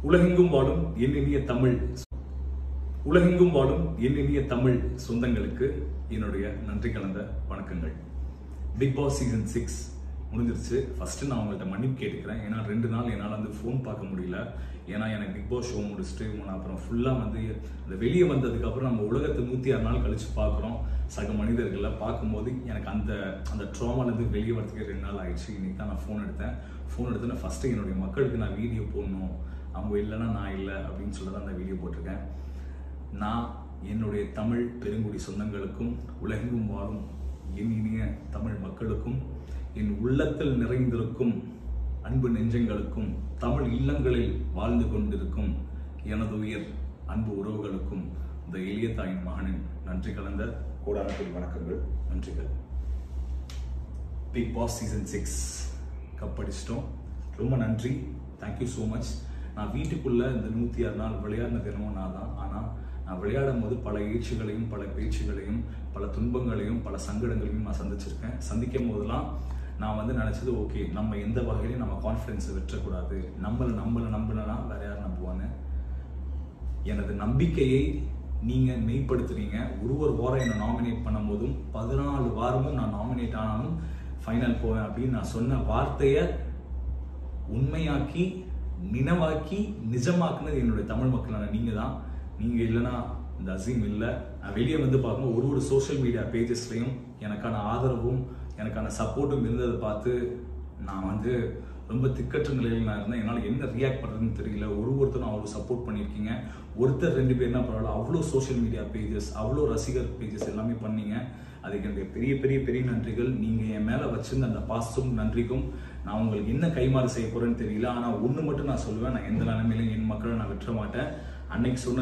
உலகெங்கும் வாழும் என் இனிய தமிழ் உலகெங்கும் வாழும் என் இனிய தமிழ் சொந்தங்களுக்கு என்னுடைய நன்றி கலந்த வணக்கங்கள் பிக் பாஸ் சீசன் சிக்ஸ் முடிஞ்சிருச்சு ஃபர்ஸ்ட் நான் உங்கள்கிட்ட மன்னிப்பு கேட்டுக்கிறேன் ஏன்னா ரெண்டு நாள் என்னால் வந்து ஃபோன் பார்க்க முடியல ஏன்னா எனக்கு பிக் பாஸ் ஷோ முடிச்சுட்டு நான் அப்புறம் ஃபுல்லாக வந்து அந்த வெளியே வந்ததுக்கப்புறம் நம்ம உலகத்தை நூற்றி ஆறு நாள் கழிச்சு பார்க்குறோம் சக மனிதர்களை பார்க்கும்போது எனக்கு அந்த அந்த ட்ராமாலேருந்து வெளியே வரதுக்கு ரெண்டு நாள் ஆயிடுச்சு இன்னைக்கு தான் நான் ஃபோன் எடுத்தேன் ஃபோன் எடுத்து நான் ஃபஸ்ட்டு என்னுடைய மக்களுக்கு நான் வீடியோ போடணும் அவங்க இல்லைன்னா நான் இல்லை அப்படின்னு சொல்லி தான் அந்த வீடியோ போட்டிருக்கேன் நான் என்னுடைய தமிழ் பெருங்குடி சொந்தங்களுக்கும் உலகெங்கும் வாழும் என் இனிய தமிழ் மக்களுக்கும் என் உள்ளத்தில் நிறைந்திருக்கும் அன்பு நெஞ்சங்களுக்கும் தமிழ் இல்லங்களில் வாழ்ந்து கொண்டிருக்கும் எனது உயிர் அன்பு உறவுகளுக்கும் இந்த எளிய தாயின் மகனின் நன்றி கலந்த கோடான கோடி வணக்கங்கள் நன்றிகள் Big Boss season six cup அடிச்சிட்டோம் ரொம்ப நன்றி தேங்க்யூ ஸோ மச் நான் வீட்டுக்குள்ள இந்த நூற்றி ஆறு நாள் விளையாடின தினமும் நான் தான் ஆனால் நான் விளையாடும் போது பல ஈழ்ச்சிகளையும் பல பேச்சுகளையும் பல துன்பங்களையும் பல சங்கடங்களையும் நான் சந்திச்சிருக்கேன் சந்திக்கும் போதெல்லாம் நான் வந்து நினச்சது ஓகே நம்ம எந்த வகையிலையும் நம்ம கான்ஃபிடென்ஸை விட்டுறக்கூடாது நம்மளை நம்மளை நம்பினா வேற யார் நம்புவான்னு எனது நம்பிக்கையை நீங்க மெய்ப்படுத்துறீங்க ஒரு ஒரு வாரம் என்னை நாமினேட் பண்ணும்போதும் பதினாலு வாரமும் நான் நாமினேட் ஆனாலும் ஃபைனல் போவேன் அப்படின்னு நான் சொன்ன வார்த்தையை உண்மையாக்கி நினைவாக்கி நிஜமாக்குனது என்னுடைய தமிழ் மக்களான நீங்க தான் நீங்க இல்லைன்னா இந்த அசீம் இல்லை நான் வெளியே வந்து பார்க்கும்போது ஒரு ஒரு சோஷியல் மீடியா பேஜஸ்லையும் எனக்கான ஆதரவும் எனக்கான சப்போர்ட்டும் இருந்ததை பார்த்து நான் வந்து ரொம்ப திக்கற்ற நிலையில் நான் இருந்தேன் என்னால் என்ன ரியாக்ட் பண்ணுறதுன்னு தெரியல ஒரு ஒருத்தரும் அவ்வளோ சப்போர்ட் பண்ணியிருக்கீங்க ஒருத்தர் ரெண்டு பேர்னா பரவாயில்ல அவ்வளோ சோஷியல் மீடியா பேஜஸ் அவ்வளோ ரசிகர் பேஜஸ் எல்லாமே பண்ணீங்க அதுக்கு என்னுடைய பெரிய பெரிய பெரிய நன்றிகள் நீங்கள் என் மேலே வச்சிருந்த அந்த பாசமும் நன்றிக்கும் நான் உங்களுக்கு என்ன கைமாறு செய்ய போறேன்னு தெரியல ஆனால் ஒன்று மட்டும் நான் சொல்லுவேன் நான் எந்த நிலைமையிலும் என் மக்களை நான் விட்டுற மாட்டேன் அன்னைக்கு சொன்ன